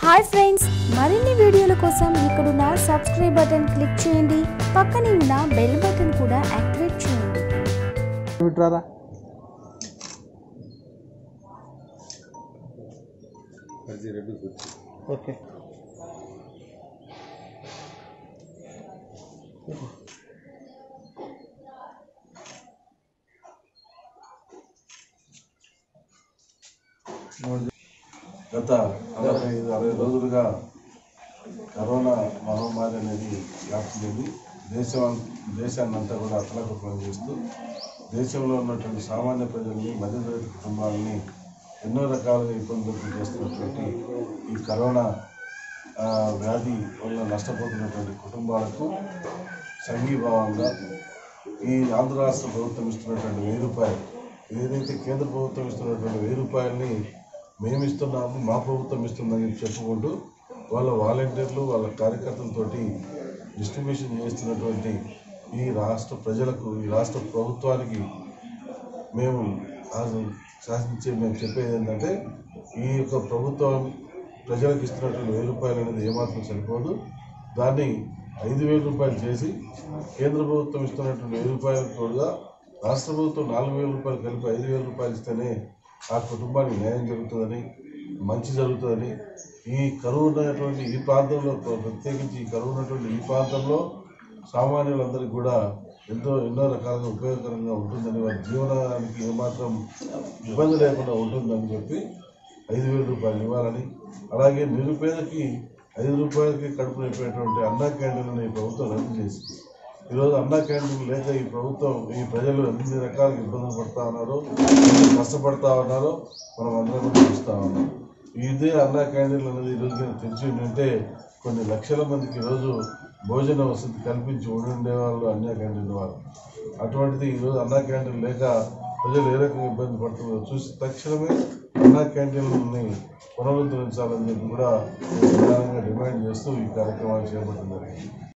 hi friends మరిన్ని వీడియోల కోసం ఇక్కడున్న సబ్స్క్రైబ్ బటన్ క్లిక్ చేయండి పక్కనే ఉన్న బెల్ బటన్ కూడా యాక్టివేట్ చేయండి విట్రారా ఓకే గత నలభై ఐదు అరవై రోజులుగా కరోనా మహమ్మారి అనేది వ్యాప్తి చెంది దేశం దేశాన్ని అంతా కూడా అతలకుతలం చేస్తూ దేశంలో ఉన్నటువంటి సామాన్య ప్రజల్ని మధ్యతరగతి కుటుంబాలని ఎన్నో రకాలుగా ఇబ్బందులు చేస్తున్నటువంటి ఈ కరోనా ఆ, వ్యాధి వల్ల నష్టపోతున్నటువంటి కుటుంబాలకు సంఘీభావంగా ఈ ఆంధ్ర రాష్ట్ర ప్రభుత్వం ఇస్తున్నటువంటి వెయ్యి రూపాయలు ఏదైతే కేంద్ర ప్రభుత్వం ఇస్తున్నటువంటి వెయ్యి రూపాయలని మేము ఇస్తున్నాము మా ప్రభుత్వం ఇస్తుందని చెప్పుకుంటూ వాళ్ళ వాలంటీర్లు వాళ్ళ కార్యకర్తలతోటి డిస్ట్రిబ్యూషన్ చేస్తున్నటువంటి ఈ రాష్ట్ర ప్రజలకు ఈ రాష్ట్ర ప్రభుత్వానికి మేము ఆ- శాసించే మేము చెప్పేది ఏంటంటే ఈ యొక్క ప్రభుత్వం ప్రజలకు ఇస్తున్నటువంటి వెయ్యి రూపాయలు అనేది ఏమాత్రం సరిపోదు దాన్ని ఐదు వేల రూపాయలు చేసి కేంద్ర ప్రభుత్వం ఇస్తున్నటువంటి వెయ్యి రూపాయలకు తోడుగా రాష్ట్ర ప్రభుత్వం నాలుగు వేల రూపాయలు కలిపి ఐదు వేల రూపాయలు ఇస్తేనే ఆ కుటుంబానికి న్యాయం జరుగుతుందని మంచి జరుగుతుందని ఈ కరువు ఉన్నటువంటి ఈ ప్రాంతంలో ప్రత్యేకించి ఈ కరువు ఉన్నటువంటి ఈ ప్రాంతంలో సామాన్యులందరికీ కూడా ఎంతో ఎన్నో రకాలుగా ఉపయోగకరంగా ఉంటుందని వారి జీవనానికి ఏమాత్రం ఇబ్బంది లేకుండా ఉంటుందని చెప్పి ఐదు వేల రూపాయలు ఇవ్వాలని అలాగే నిరుపేదకి ఐదు రూపాయలకి కడుపు నింపేటువంటి అన్నా క్యాంటీన్లను ఈ ప్రభుత్వం రద్దు చేసి ఈరోజు అన్నా క్యాంటీన్ లేక ఈ ప్రభుత్వం ఈ ప్రజలు ఎన్ని రకాలుగా ఇబ్బందులు పడతా ఉన్నారో ఎన్ని కష్టపడతా ఉన్నారో మనం అందరం కూడా చూస్తూ ఉన్నాం ఇదే అన్నా క్యాంటీన్లు అనేది ఈరోజు కనుక తెరిచి ఉంటే కొన్ని లక్షల మందికి ఈరోజు భోజన వసతి కల్పించి ఉండే వాళ్ళు అన్నా క్యాంటీన్ వాళ్ళు అటువంటిది ఈరోజు అన్నా క్యాంటీన్ లేక ప్రజలు ఏ రకంగా ఇబ్బంది పడుతున్నారో చూసి తక్షణమే అన్నా క్యాంటీన్లని పునరుద్ధరించాలని చెప్పి కూడా ప్రధానంగా డిమాండ్ చేస్తూ ఈ కార్యక్రమాన్ని చేపట్టడం జరిగింది